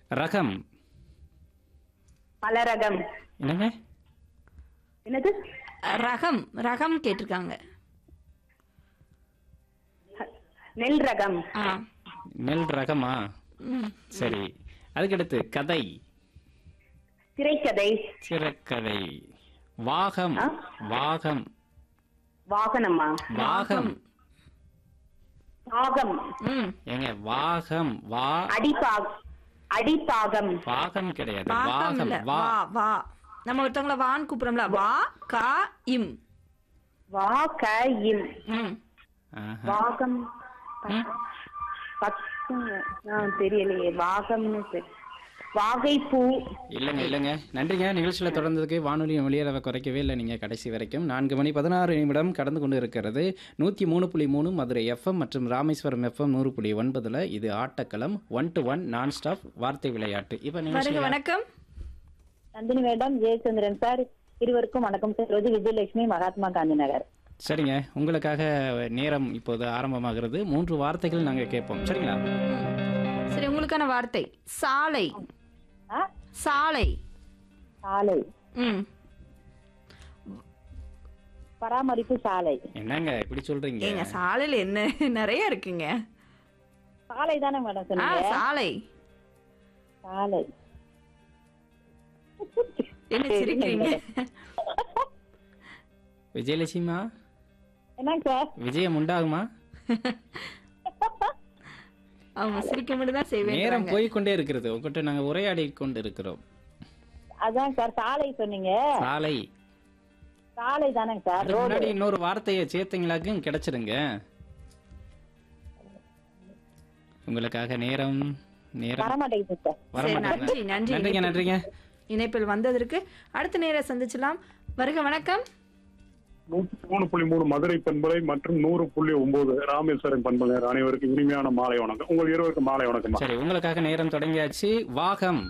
ரகம் பலரகம் என்னங்க என்னது ரகம் ரகம் கேட்டிருக்காங்க நெல் ரகம் ஆ நெல் ரகமா ம் சரி அதுக்கடுத்து கதை திரைக்கதை சிறக்கதை வாகம் ஆ? வாகம் வாகனமா வாகம் பாகம் ம் ஏங்க வாகம் வா அடிபாக் அடிப்பாகம் வாகம் கிடையாது பாகம் வாகம் இல்ல வா வா வா நம்ம ஒருத்தவங்கள வான்னு கூப்பிடுறோம்ல வா கா இம் வா க இம் ம் ஆஹா. வாகம் ம். பத்து ஆ, தெரியலையே வாகம்னு தெரி- வாகைப்பூ இல்லைங்க இல்லைங்க நன்றிங்க நிகழ்ச்சியில் தொடர்ந்ததுக்கு வானொலியும் வெளியேறவை குறைக்கவே இல்லை நீங்கள் கடைசி வரைக்கும் நான்கு மணி பதினாறு நிமிடம் கடந்து கொண்டு இருக்கிறது நூற்றி மூணு புள்ளி மூணு மதுரை எஃப்எம் மற்றும் ராமேஸ்வரம் எஃப்எம் நூறு புள்ளி ஒன்பதில் இது ஆட்டக்களம் one to one non stop வார்த்தை விளையாட்டு இப்போ வருக நிகழ்ச்சி வணக்கம் நந்தினி மேடம் ஜெயச்சந்திரன் சார் இருவருக்கும் வணக்கம் சார் ரோஜி விஜயலட்சுமி மகாத்மா காந்தி நகர் சரிங்க உங்களுக்காக நேரம் இப்போது ஆரம்பமாகிறது மூன்று வார்த்தைகள் நாங்கள் கேட்போம் சரிங்களா சரி உங்களுக்கான வார்த்தை சாலை ஆ? சாலை சாலை ம் பராமரிப்பு சாலை என்னங்க இப்படி சொல்றீங்க ஏங்க சாலையில என்ன நிறைய இருக்குங்க சாலை தானே மேடம் ஆ சொன்னீங்க சாலை சாலை என்ன சிரிக்கிறீங்க விஜயலட்சுமிமா என்னங்க சார் விஜயம் உண்டாகுமா அவங்க சிரிக்க மட்டும் தான் நேரம் செய்வேன் போய் கொண்டே இருக்கிறது உங்ககிட்ட நாங்கள் உரையாடி கொண்டு இருக்கிறோம் அதான் சார் சாலை சொன்னீங்க சாலை சாலை தானேங்க சார் அதுக்கு ரோடு முன்னாடி இன்னொரு வார்த்தையை சேர்த்தீங்களாக்கும் கிடைச்சிடுங்க உங்களுக்காக நேரம் நேரம் வரமாட்டேங்குது சார் சரி வரமாட்டேங்க நன்றி நன்றி நன்றிங்க நன்றிங்க இணைப்பில் வந்ததற்கு அடுத்த நேரம் சந்திச்சலாம் வருக வணக்கம் நூத்தி மூணு புள்ளி மூணு மதுரை பண்பலை மற்றும் நூறு புள்ளி ஒன்பது ராமேஸ்வரம் பண்பலை அனைவருக்கும் இனிமையான மாலை வணக்கம் உங்கள் இருவருக்கும் மாலை வணக்கம் சரி உங்களுக்காக நேரம் தொடங்கியாச்சு வாகம்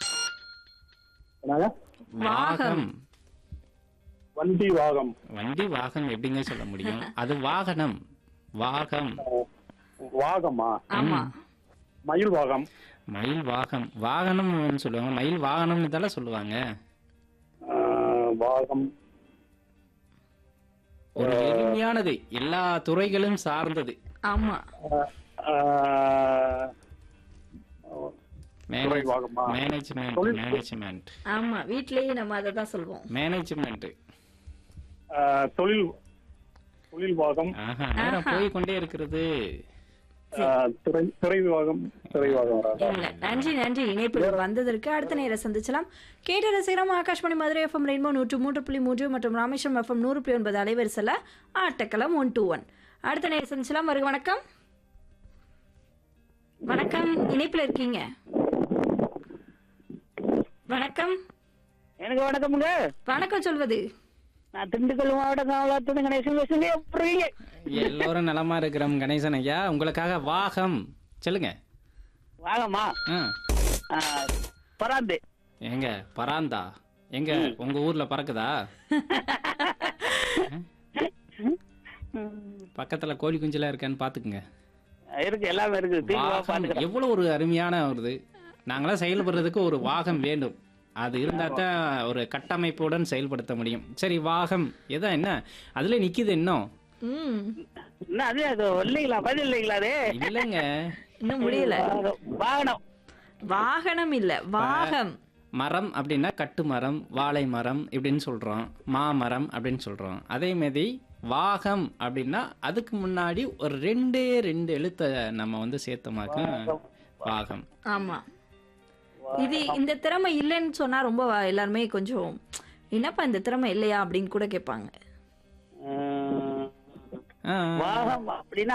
வாகம் வண்டி வாகம் வண்டி வாகம் எப்படிங்க சொல்ல முடியும் அது வாகனம் வாகம் வாகமா ஆமா மயில் வாகம் மயில் வாகம் வாகனம்னு சொல்லுவாங்க மயில் வாகனம்னு தானே சொல்லுவாங்க ஆஹ், வாகம் ஒரு எளிமையானது எல்லா துறைகளும் சார்ந்தது ஆமா ஆஹ், துறை வாகமா மேனேஜ்மெண்ட் தொழில் மேனேஜ்மெண்ட் ஆமா வீட்லயே நம்ம அதை தான் சொல்வோம் மேனேஜ்மெண்ட் ஆஹ், தொழில் தொழில் வாகம் ஆஹா நேரம் போய் கொண்டே இருக்கிறது ஆஹ், துறை துறை வாகம் துறை வாகம் வராது இல்ல நன்றி நன்றி இணைப்பில் வந்ததற்கு அடுத்த நேரம் சந்திச்சலாம் கேட்ட ரசிகரம் ஆகாஷ்மணி மதுரை எஃப்எம் ரெயின்போ நூற்று மூன்று புள்ளி மூன்று மற்றும் ராமேஸ்வரம் எஃப்எம் நூறு புள்ளி ஒன்பது அலைவரிசையில் ஆட்டக்களம் ஒன் டூ ஒன் அடுத்த நேரம் சந்திச்சலாம் வருக வணக்கம் வணக்கம் இணைப்பில் இருக்கீங்க வணக்கம் எனக்கு வணக்கமுங்க வணக்கம் சொல்வது நான் திண்டுக்கல் மாவட்டம் காவலாத்துடன் கணேசன் பேசுங்க எப்படி எல்லோரும் நலமா இருக்கிறோம் கணேசன் ஐயா உங்களுக்காக வாகம் சொல்லுங்க வாகமா ஆ பராந்து எங்க பராந்தா எங்க உங்க ஊர்ல பறக்குதா பக்கத்துல கோழி குஞ்செல்லாம் இருக்கான்னு பாத்துக்குங்க இருக்கு எல்லாமே இருக்கு வாகம் எவ்வளவு ஒரு அருமையான ஒரு இது நாங்களாம் செயல்படுறதுக்கு ஒரு வாகம் வேண்டும் அது இருந்தா தான் ஒரு கட்டமைப்புடன் செயல்படுத்த முடியும் சரி வாகம் எதா என்ன அதுல நிக்குது இன்னும் ம் என்ன அது அது இல்லைங்களா பதில் இல்லைங்களா அது இன்னும் இல்லைங்க முடியல வாகனம் வாகனம் இல்ல வாகம் மரம் அப்படின்னா கட்டு மரம் வாழை மரம் இப்படின்னு சொல்றோம் மாமரம் அப்படின்னு சொல்றோம் அதே மாதிரி வாகம் அப்படின்னா அதுக்கு முன்னாடி ஒரு ரெண்டே ரெண்டு எழுத்தை நம்ம வந்து சேர்த்தமாக்க வாகம் ஆமா இது இந்த திறமை இல்லைன்னு சொன்னா ரொம்ப எல்லாருமே கொஞ்சம் என்னப்பா இந்த திறமை இல்லையா அப்படின்னு கூட கேட்பாங்க ஆ, வாகம் அப்படின்னா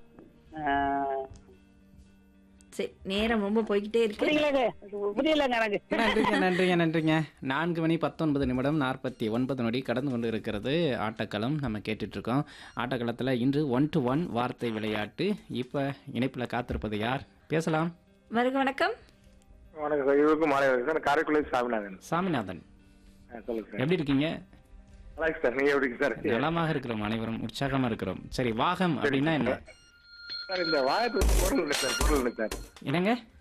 சரி நேரம் ரொம்ப போய்கிட்டே இருக்கு புரியலங்க புரியலங்க எனக்கு நன்றிங்க நன்றிங்க நன்றிங்க நான்கு மணி பத்தொன்பது நிமிடம் நாற்பத்தி ஒன்பது நொடி கடந்து கொண்டு இருக்கிறது ஆட்டக்களம் நம்ம கேட்டுட்டு இருக்கோம் ஆட்டக்களத்தில் இன்று ஒன் டு ஒன் வார்த்தை விளையாட்டு இப்போ இணைப்பில் காத்திருப்பது யார் பேசலாம் வருக வணக்கம் வணக்கம் சார் இவருக்கும் மாலை வணக்கம் சார் காரைக்குடி சாமிநாதன் சாமிநாதன் ஆ, சொல்லுங்க சார் எப்படி இருக்கீங்க நல்லா இருக்கு சார் நீங்க எப்படி இருக்கு சார் நலமாக இருக்கிறோம் அனைவரும் உற்சாகமா இருக்கிறோம் சரி வாகம் அப்படின்னா என்ன சார் இந்த வாயத்துக்கு பொருள் இல்லை சார் பொருள் இல்லை சார் என்னங்க